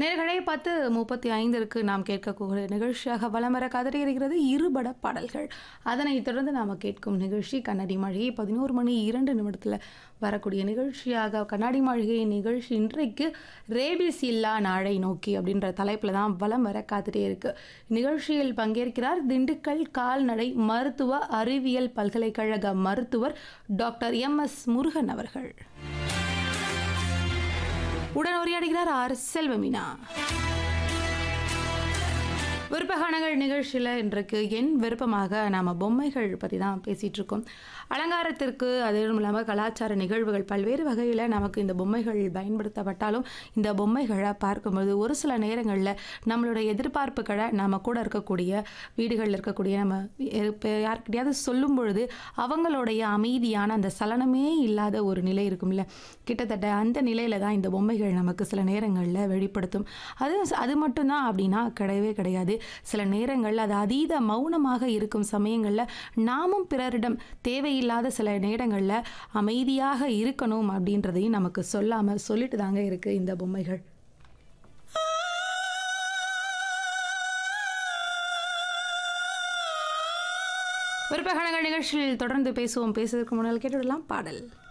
நேர்களே பத்து முப்பத்தி ஐந்திற்கு நாம் கேட்கக்கூடிய நிகழ்ச்சியாக வலம் வர கதறி இருக்கிறது இருபட பாடல்கள் அதனைத் தொடர்ந்து நாம் கேட்கும் நிகழ்ச்சி கண்ணாடி மாளிகை பதினோரு மணி இரண்டு நிமிடத்தில் வரக்கூடிய நிகழ்ச்சியாக கண்ணாடி மாளிகை நிகழ்ச்சி இன்றைக்கு ரேபிஸ் இல்லா நாளை நோக்கி அப்படின்ற தலைப்பில் தான் வலம் வர காத்துட்டே இருக்கு நிகழ்ச்சியில் பங்கேற்கிறார் திண்டுக்கல் கால்நடை மருத்துவ அறிவியல் பல்கலைக்கழக மருத்துவர் டாக்டர் எம் எஸ் முருகன் அவர்கள் உடன் உரையாடுகிறார் ஆர் செல்வமீனா விருப்பகானங்கள் நிகழ்ச்சியில் இன்றைக்கு என் விருப்பமாக நாம் பொம்மைகள் பற்றி தான் பேசிகிட்டு இருக்கோம் அலங்காரத்திற்கு அதுவும் இல்லாமல் கலாச்சார நிகழ்வுகள் பல்வேறு வகையில் நமக்கு இந்த பொம்மைகள் பயன்படுத்தப்பட்டாலும் இந்த பொம்மைகளை பார்க்கும்போது ஒரு சில நேரங்களில் நம்மளுடைய எதிர்பார்ப்புகளை நம்ம கூட இருக்கக்கூடிய வீடுகளில் இருக்கக்கூடிய நம்ம இப்போ யாருக்கிட்டையாவது சொல்லும் பொழுது அவங்களுடைய அமைதியான அந்த சலனமே இல்லாத ஒரு நிலை இருக்கும்ல கிட்டத்தட்ட அந்த நிலையில தான் இந்த பொம்மைகள் நமக்கு சில நேரங்களில் வெளிப்படுத்தும் அது அது மட்டும்தான் அப்படின்னா கிடையவே கிடையாது சில நேரங்களில் அது அதீத மௌனமாக இருக்கும் சமயங்களில் நாமும் பிறரிடம் தேவையில்லாத சில நேரங்களில் அமைதியாக இருக்கணும் அப்படின்றதையும் நமக்கு சொல்லாமல் சொல்லிட்டு தாங்க இருக்குது இந்த பொம்மைகள் விருப்பகணங்கள் நிகழ்ச்சியில் தொடர்ந்து பேசுவோம் பேசுவதற்கு முன்னால் கேட்டுவிடலாம் பாடல்